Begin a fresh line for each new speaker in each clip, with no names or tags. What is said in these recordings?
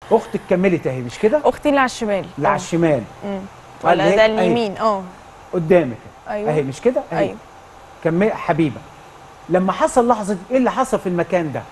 اختك كملت اهي مش كده
اختي اللي على الشمال
اللي على
آه.
الشمال
مم.
اللي
ولا
هي-
ده
أهي.
اليمين اه
قدامك
أيوة.
اهي مش كده اهي
ايوه
كمل حبيبه لما حصل لحظه ايه اللي حصل في المكان ده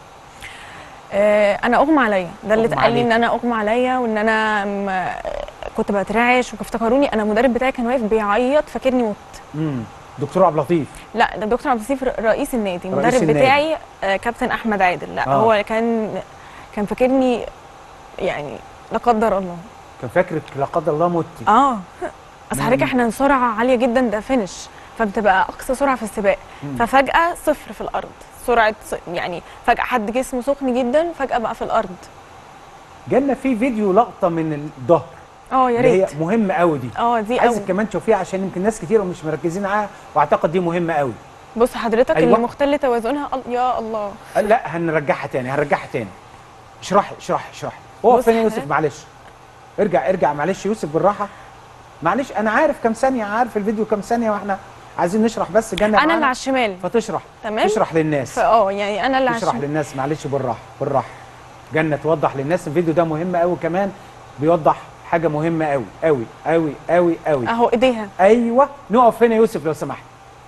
آه، انا اغمى عليا ده اللي
أغمى
اتقال لي ان
عليك.
انا اغمى عليا وان انا م- كنت بترعش وافتكروني انا المدرب بتاعي كان واقف بيعيط فاكرني مت
امم دكتور عبد اللطيف
لا ده دكتور عبد اللطيف ر- رئيس النادي
رئيس
المدرب
النادي.
بتاعي آه، كابتن احمد عادل لا
آه.
هو كان كان فاكرني يعني لا قدر الله
كان فاكرك لا قدر الله متي
اه اصل حضرتك
مم.
احنا سرعه عاليه جدا ده فينش فبتبقى اقصى سرعه في السباق
مم.
ففجاه صفر في الارض سرعه ص- يعني فجاه حد جسمه سخن جدا فجاه بقى في الارض
جالنا في فيديو لقطه من الظهر
اه يا
اللي هي
ريت
مهمه قوي دي
اه دي
عايزك
قوي
كمان تشوفيها عشان يمكن ناس كتير مش مركزين معاها واعتقد دي مهمه قوي
بص حضرتك
أيوة.
اللي مختل توازنها ال- يا الله
لا هنرجعها تاني هنرجعها تاني اشرحي اشرحي اشرحي هو
بص
فين يا
حضرتك.
يوسف معلش ارجع ارجع معلش يوسف بالراحه معلش انا عارف كام ثانيه عارف الفيديو كام ثانيه واحنا عايزين نشرح بس جنة
انا اللي
معانا
على الشمال
فتشرح
تمام
تشرح للناس
فاه يعني انا اللي على
تشرح
الشمال
للناس معلش بالراحه بالراحه جنة توضح للناس الفيديو ده مهم قوي كمان بيوضح حاجه مهمه قوي قوي قوي قوي قوي
اهو ايديها
ايوه نقف هنا يا يوسف لو سمحت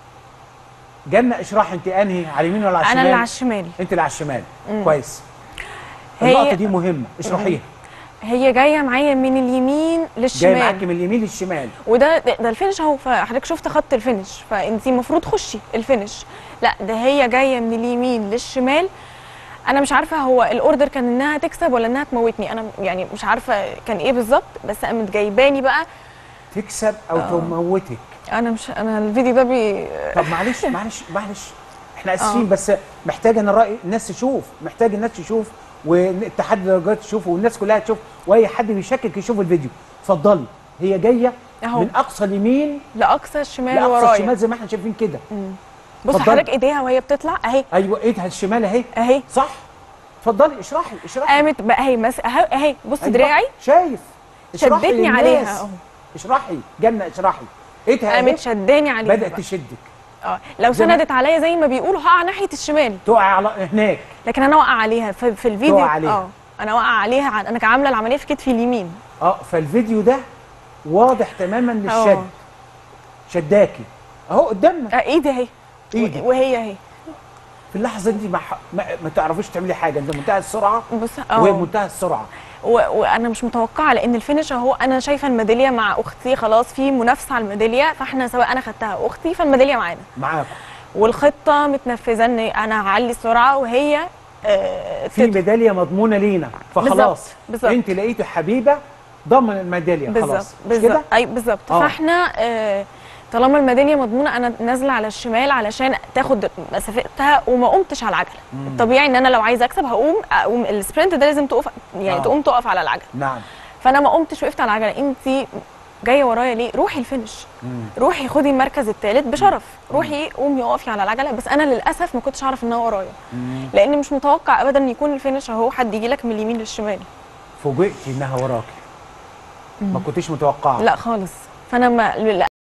جنة اشرح انت انهي على اليمين ولا على الشمال
انا اللي على الشمال
انت اللي على الشمال
مم.
كويس
هي-
اللقطه دي مهمه اشرحيها
هي جايه معايا من اليمين
جاي
للشمال
معاكي من اليمين للشمال
وده ده ده الفينش اهو فحضرتك شفت خط الفينش فانت المفروض خشي الفينش لا ده هي جايه من اليمين للشمال انا مش عارفه هو الاوردر كان انها تكسب ولا انها تموتني انا يعني مش عارفه كان ايه بالظبط بس قامت جايباني بقى
تكسب او
آه.
تموتك
انا مش انا الفيديو ده بي
طب معلش معلش معلش احنا
آه.
اسفين بس محتاج ان الراي الناس تشوف محتاج الناس تشوف والاتحاد الدرجات تشوف والناس كلها تشوف واي حد بيشكك يشوف الفيديو اتفضلي هي جايه
أهو.
من اقصى اليمين
لاقصى الشمال
لاقصى
ورايا
الشمال زي ما احنا شايفين كده
بص
اتفضلي.
حضرتك ايديها وهي بتطلع اهي
ايوه ايدها الشمال اهي
اهي
صح اتفضلي اشرحي اشرحي
قامت بقى اهي مس اهي اهي بص
أيوة،
دراعي
شايف اشرحي
شدتني
للناس.
عليها اهو
اشرحي جنة اشرحي ايدها
قامت
اهي
شداني عليها
بدات
بقى.
تشدك
اه لو
زي ما-
سندت عليا زي ما بيقولوا هقع ناحيه الشمال
تقع على هناك
لكن انا واقعه عليها في, في الفيديو
تقع عليها.
اه انا واقعه عليها ع- انا كان عامله العمليه في كتفي اليمين
اه فالفيديو ده واضح تماما للشد
اه.
شداكي اهو قدامنا
آه ايدي اهي
إيدي.
وهي اهي
في اللحظه دي ما, ما, ما تعرفيش تعملي حاجه انت منتهى السرعه
بص
وهي
اه
منتهى السرعه
و- وانا مش متوقعه لان الفينش اهو انا شايفه الميداليه مع اختي خلاص في منافسه على الميداليه فاحنا سواء انا خدتها او اختي فالميداليه معانا
معاكم
والخطه متنفذه ان انا هعلي السرعه وهي آه
في
تت-
ميداليه مضمونه لينا فخلاص
بالظبط، بالظبط.
انت لقيتي حبيبه ضمن الميداليه
بالظبط
خلاص مش
بالظبط
كده
اي بالظبط
آه.
فاحنا آه طالما الميداليه مضمونه انا نازله على الشمال علشان تاخد مسافتها وما قمتش على العجله الطبيعي ان انا لو عايزه اكسب هقوم اقوم السبرنت ده لازم تقف يعني
آه.
آه. تقوم تقف على العجله
نعم
فانا ما قمتش وقفت على العجله انت جايه ورايا ليه روحي الفينش
مم.
روحي خدي المركز الثالث بشرف روحي قومي اقفي على العجله بس انا للاسف ما كنتش اعرف انها ورايا
مم.
لان مش متوقع ابدا ان يكون الفينش اهو حد يجي لك من اليمين للشمال
فوجئتي انها وراكي ما كنتيش متوقعه
لا خالص فانا ما